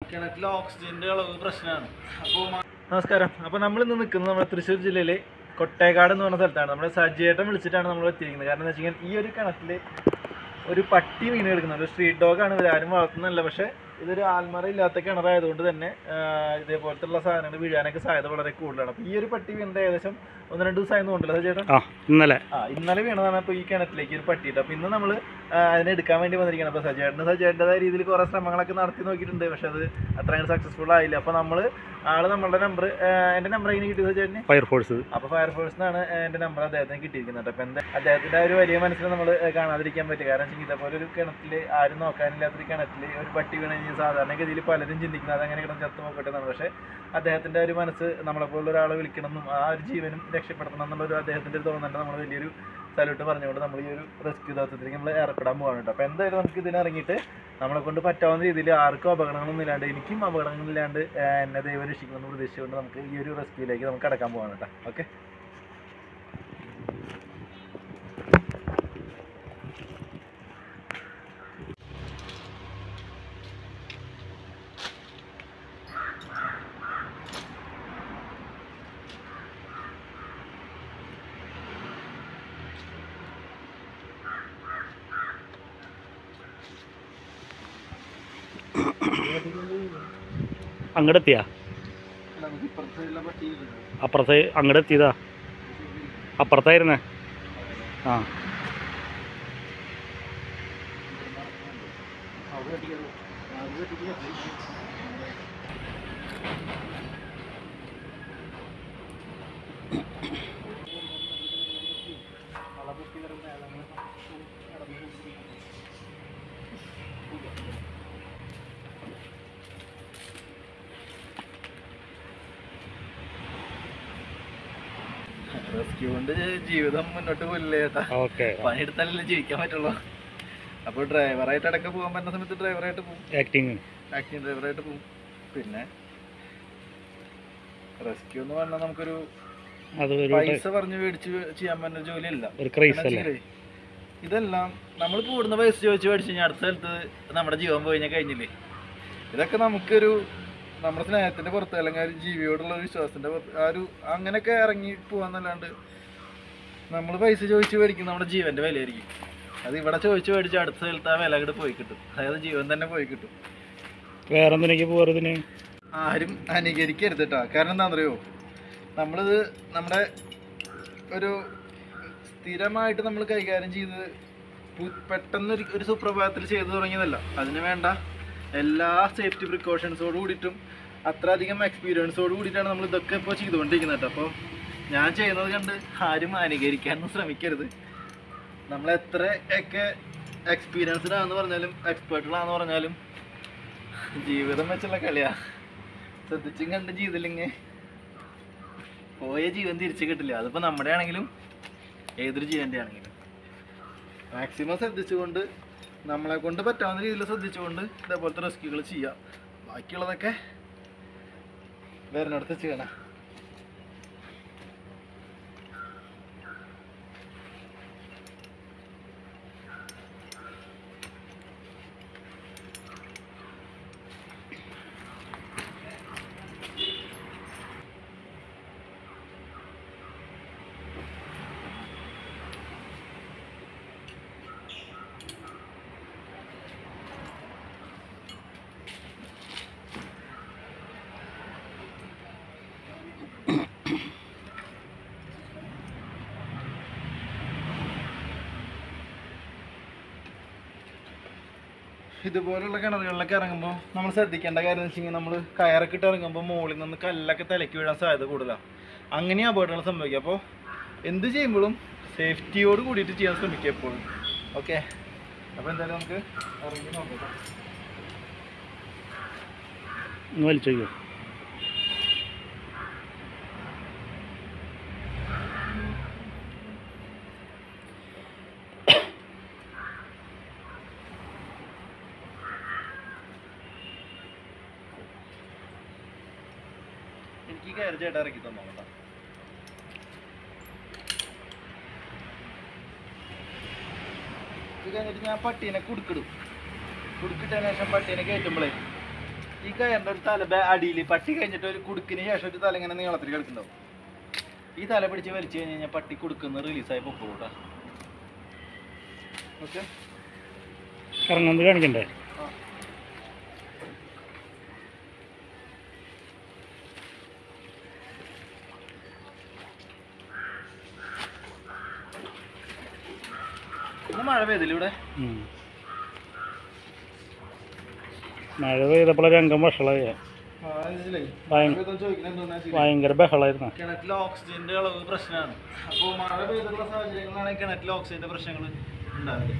കിണറ്റിലെ ഓക്സിജന്റെ അളവ് പ്രശ്നമാണ് അപ്പോൾ നമസ്കാരം അപ്പോൾ നമ്മൾ ഇന്ന് നിൽക്കുന്നത് നമ്മുടെ തൃശ്ശൂർ ജില്ലയിലെ കൊട്ടേക്കാട് എന്ന് പറഞ്ഞ സ്ഥലത്താണ് നമ്മുടെ സജ്ജേട്ടൻ വിളിച്ചിട്ടാണ് നമ്മൾ എത്തിയിരിക്കുന്നത് കാരണം എന്താ വെച്ച് കഴിഞ്ഞാൽ ഈ ഒരു കിണറ്റിൽ ഒരു പട്ടി വീണ് കിടക്കുന്നുണ്ട് ഒരു സ്ട്രീറ്റ് ഡോഗാണ് ഇവർ ആരും വളർത്തുന്നില്ല പക്ഷേ ഇതൊരു ആൽമറ ഇല്ലാത്ത കിണറായതുകൊണ്ട് തന്നെ ആ, ഇതേപോലത്തുള്ള സാധനങ്ങൾ വീഴാനൊക്കെ സാധ്യത വളരെ കൂടുതലാണ് അപ്പോൾ ഈ ഒരു പട്ടി വീണിട്ട് ഏകദേശം ഒന്ന് രണ്ട് ദിവസമായി തോന്നില്ല സജ്ജേട്ടൻ ആ ഇന്നലെ ആ ഇന്നലെ വീണതാണ് അപ്പോൾ ഈ കിണറ്റിലേക്ക് ഒരു പട്ടിയിട്ട് അപ്പോൾ ഇന്ന് നമ്മൾ അതിനെ എടുക്കാൻ വേണ്ടി വന്നിരിക്കുകയാണ് അപ്പോൾ സജേട്ടന് സജേട്ടൻ്റെതായ രീതിയിൽ കുറേ ശ്രമങ്ങളൊക്കെ നടത്തി നോക്കിയിട്ടുണ്ട് പക്ഷെ അത് അത്ര അങ്ങനെ സക്സസ്ഫുൾ ആയില്ല അപ്പോൾ നമ്മൾ ആള് നമ്മളുടെ നമ്പർ എൻ്റെ നമ്പർ എങ്ങനെ കിട്ടിയത് സജേട്ടന് ഫയർഫോഴ്സ് അപ്പോൾ ഫയർഫോഴ്സിനാണ് എൻ്റെ നമ്പർ അദ്ദേഹത്തിന് കിട്ടിയിരിക്കുന്നത് അപ്പോൾ എന്താ അദ്ദേഹത്തിൻ്റെ ആ ഒരു വലിയ മനസ്സിൽ നമ്മൾ കാണാതിരിക്കാൻ പറ്റും കാരണം വെച്ചാൽ ഇതേപോലെ ഒരു കിണറ്റിൽ ആരും നോക്കാനില്ലാത്തൊരു കിണറ്റിൽ ഒരു പട്ടി വീണ് കഴിഞ്ഞാൽ സാധാരണഗതിയിൽ പലരും ചിന്തിക്കുന്നത് അതങ്ങനെ കിടന്ന് ചത്തു നോക്കട്ടെ എന്നാണ് പക്ഷേ അദ്ദേഹത്തിൻ്റെ ഒരു മനസ്സ് നമ്മളെപ്പോലുള്ള ഒരാളെ വിളിക്കണമെന്നും ആ ഒരു ജീവനും രക്ഷപ്പെടുത്തണം എന്നുള്ളൊരു അദ്ദേഹത്തിൻ്റെ ഒരു തോന്നലുണ്ട് നമ്മൾ വലിയൊരു സല്യൂട്ട് പറഞ്ഞുകൊണ്ട് നമ്മൾ ഈ ഒരു റെസ്ക്യൂ ദൗത്യത്തിലേക്ക് നമ്മൾ ഏർപ്പെടാൻ പോകാണ് കേട്ടോ അപ്പോൾ എന്തായാലും നമുക്ക് ഇതിനിറങ്ങിയിട്ട് നമ്മളെ കൊണ്ട് പറ്റാവുന്ന രീതിയിൽ ആർക്കും അപകടങ്ങളൊന്നും ഇല്ലാണ്ട് എനിക്കും അപകടങ്ങളില്ലാണ്ട് ആ, എന്നെ ദൈവം രക്ഷിക്കണമെന്ന് പ്രതീക്ഷിച്ചുകൊണ്ട് നമുക്ക് ഈ ഒരു റെസ്ക്യൂയിലേക്ക് നമുക്ക് കടക്കാൻ പോകാണ് കേട്ടോ ഓക്കെ അങ്ങോട്ട് എത്തിയാ നമുക്ക് ഇപ്പുറത്തുള്ള പട്ടി അപ്പുറത്തെ അങ്ങോട്ട് എത്തിയതാ അപ്പുറത്തായിരുന്നേ ആ അവിടെ കെട്ടിക്കോ അവിടെ കെട്ടിക്കോ റെസ്ക്യൂ കൊണ്ട് ജീവിതം മുന്നോട്ട് പോലില്ലേ ചേട്ടാ ഓക്കെ പണിയെടുത്താലല്ലേ ജീവിക്കാൻ പറ്റുള്ളൂ അപ്പോൾ ഡ്രൈവറായിട്ട് ഇടയ്ക്ക് പോകാൻ പറ്റുന്ന സമയത്ത് ഡ്രൈവറായിട്ട് പോകും ആക്ടിങ് ആക്ടിങ് ഡ്രൈവറായിട്ട് പോകും പിന്നെ റെസ്ക്യൂ എന്ന് പറഞ്ഞാൽ നമുക്കൊരു അത് ഒരു പൈസ പറഞ്ഞ് മേടിച്ച് ചെയ്യാൻ പറ്റുന്ന ജോലിയല്ല ഒരു ക്രൈസ് എന്താ അല്ലേ വെച്ചാലേ, ഇതെല്ലാം നമ്മൾ കൂടുന്ന പൈസ ചോദിച്ച് മേടിച്ച് കഴിഞ്ഞാൽ അടുത്ത സ്ഥലത്ത് നമ്മുടെ ജീവൻ പോയി കഴിഞ്ഞാൽ കഴിഞ്ഞില്ലേ ഇതൊക്കെ നമുക്കൊരു നമ്മുടെ സ്നേഹത്തിന്റെ പുറത്ത് അല്ലെങ്കിൽ ആ ഒരു ജീവിയോടുള്ള ഒരു വിശ്വാസത്തിന്റെ പുറത്ത് ആ ഒരു അങ്ങനെയൊക്കെ ഇറങ്ങി പോവാന്നല്ലാണ്ട് നമ്മൾ പൈസ ചോദിച്ച് മേടിക്കുന്ന നമ്മുടെ ജീവന്റെ വിലയായിരിക്കും അത് ഇവിടെ ചോദിച്ച് മേടിച്ച് അടുത്ത സ്ഥലത്ത് ആ വില അങ്ങോട്ട് പോയി കിട്ടും അതായത് ജീവൻ തന്നെ പോയി കിട്ടും വേറെ എന്തിനേക്ക് പോറതിന് ആരും അനുകരിക്കരുത് കേട്ടോ കാരണം എന്താണെന്നറിയോ നമ്മളിത് നമ്മുടെ ഒരു സ്ഥിരമായിട്ട് നമ്മൾ കൈകാര്യം ചെയ്ത് പു- പെട്ടെന്ന് ഒരു ഒരു സുപ്രഭാതത്തിൽ ചെയ്തു തുടങ്ങിയതല്ല അതിന് വേണ്ട എല്ലാ സേഫ്റ്റി പ്രിക്കോഷൻസോട് കൂടിയിട്ടും അത്ര അധികം എക്സ്പീരിയൻസോട് കൂടിയിട്ടാണ് നമ്മൾ ഇതൊക്കെ ഇപ്പോൾ ചെയ്തുകൊണ്ടിരിക്കുന്നത് കേട്ടോ അപ്പോൾ ഞാൻ ചെയ്യുന്നത് കണ്ട് ആരും അനുകരിക്കാനൊന്നും ശ്രമിക്കരുത് നമ്മൾ എത്ര ഒക്കെ എക്സ്പീരിയൻസ്ഡ് ആണെന്ന് പറഞ്ഞാലും എക്സ്പേർട്ടുകളാണെന്ന് പറഞ്ഞാലും ജീവിതം വെച്ചുള്ള കളിയാ ശ്രദ്ധിച്ചും കണ്ട് ചെയ്തില്ലെങ്കിൽ പോയ ജീവൻ തിരിച്ചു കിട്ടില്ല അതിപ്പോൾ നമ്മുടെ ആണെങ്കിലും ഏതൊരു ജീവൻ്റെ ആണെങ്കിലും മാക്സിമം ശ്രദ്ധിച്ചുകൊണ്ട് നമ്മളെ കൊണ്ട് പറ്റാവുന്ന രീതിയിൽ ശ്രദ്ധിച്ചുകൊണ്ട് ഇതേപോലത്തെ റെസ്ക്യൂകൾ ചെയ്യാം ബാക്കിയുള്ളതൊക്കെ വരുന്നിടത്ത് ചെയ്യണം ഇതുപോലുള്ള കിണറുകളിലൊക്കെ ഇറങ്ങുമ്പോൾ നമ്മൾ ശ്രദ്ധിക്കേണ്ട കാര്യം എന്ന് വെച്ചാൽ നമ്മൾ കയറൊക്കെ ഇട്ട് ഇറങ്ങുമ്പോൾ മുകളിൽ നിന്ന് കല്ലൊക്കെ തലയ്ക്ക് വീഴാൻ സാധ്യത കൂടുതലാണ് അങ്ങനെ അപകടങ്ങൾ സംഭവിക്കുക അപ്പോൾ എന്ത് ചെയ്യുമ്പോഴും സേഫ്റ്റിയോട് കൂടിയിട്ട് ചെയ്യാൻ ശ്രമിക്കുക എപ്പോഴും ഓക്കെ അപ്പോൾ എന്തായാലും നമുക്ക് ഇറങ്ങി നോക്കാം ഒന്ന് വലിച്ചോക്കോ എനിക്ക് ഈ കയറി ചേട്ടാ ഇറക്കി തന്നോ കേട്ടോ ഇത് കഴിഞ്ഞിട്ട് ഞാൻ പട്ടീനെ കുടുക്കിടും കുടുക്കിട്ടതിന് ശേഷം പട്ടീനെ കയറ്റുമ്പോഴേ ഈ കയറിന്റെ ഒരു തല ബേ- അടിയിൽ പട്ടി കഴിഞ്ഞിട്ട് ഒരു കുടുക്കിന് ശേഷം ഒരു തല ഇങ്ങനെ നീളത്തിൽ കിടക്കുന്നുണ്ടാവും ഈ തല പിടിച്ച് വലിച്ചു കഴിഞ്ഞ് കഴിഞ്ഞാൽ പട്ടി കുടുക്കുന്ന റിലീസായി പൊക്കോട്ടാ ഓക്കെ കറങ്ങുന്നത് കാണിക്കണ്ടേ ഇന്ന് മഴ പെയ്തില്ല ഇവിടെ ഉം. മഴ പെയ്തപ്പോൾ രംഗം വഷളായ ഭയ- ഭയങ്കര ബഹളായിരുന്നു കിണറ്റിലെ ഓക്സിജന്റെ അളവ് പ്രശ്നമാണ് അപ്പോൾ മഴ പെയ്തിട്ടുള്ള സാഹചര്യങ്ങളാണ് കിണറ്റിലെ ഓക്സിജന്റെ പ്രശ്നങ്ങൾ ഉണ്ടാകുന്നത്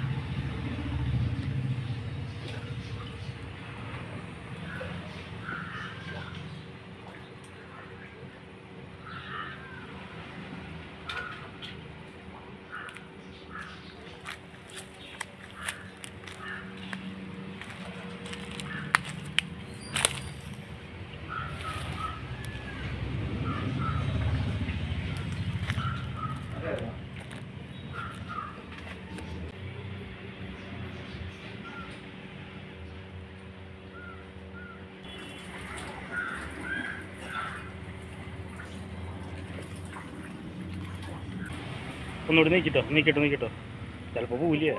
ഒന്നുകൂടി നീക്കിട്ടോ നീക്കിട്ടോ നീക്കിട്ടോ ചിലപ്പോൾ പോവില്ല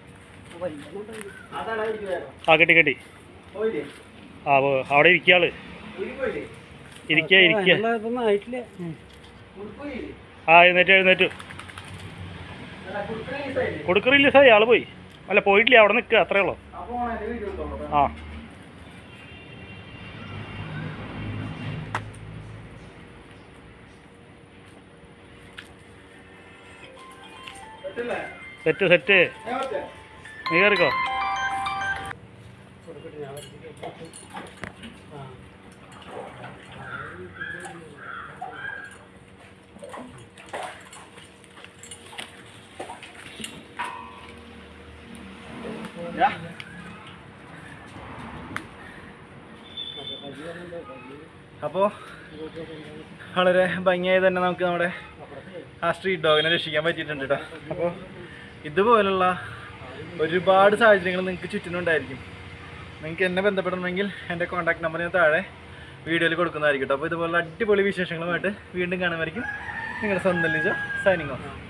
ആ കെട്ടി കെട്ടി ആ പോ. അവിടെ ഇരിക്കാള് ഇരിക്കുക ഇരിക്കുക ആ എഴുന്നേറ്റ് എഴുന്നേറ്റു കൊടുക്ക റിലീസായി ആള് പോയി അല്ല പോയിട്ടില്ല അവിടെ നിൽക്കുക അത്രേ ഉള്ളൂ ആ സെറ്റ് സെറ്റ് നീ കയറിക്കോ അപ്പോൾ വളരെ ഭംഗിയായി തന്നെ നമുക്ക് നമ്മുടെ ആ സ്ട്രീറ്റ് ഡോഗിനെ രക്ഷിക്കാൻ പറ്റിയിട്ടുണ്ട് കേട്ടോ അപ്പോൾ ഇതുപോലുള്ള ഒരുപാട് സാഹചര്യങ്ങൾ നിങ്ങൾക്ക് ചുറ്റിനുണ്ടായിരിക്കും നിങ്ങൾക്ക് എന്നെ ബന്ധപ്പെടണമെങ്കിൽ എൻ്റെ കോൺടാക്ട് നമ്പർ ഞാൻ താഴെ വീഡിയോയിൽ കൊടുക്കുന്നതായിരിക്കും കേട്ടോ അപ്പോൾ ഇതുപോലുള്ള അടിപൊളി വിശേഷങ്ങളുമായിട്ട് വീണ്ടും കാണുമായിരിക്കും നിങ്ങളുടെ സ്വന്തം ലിജോ സൈനിങ് ഓഫ്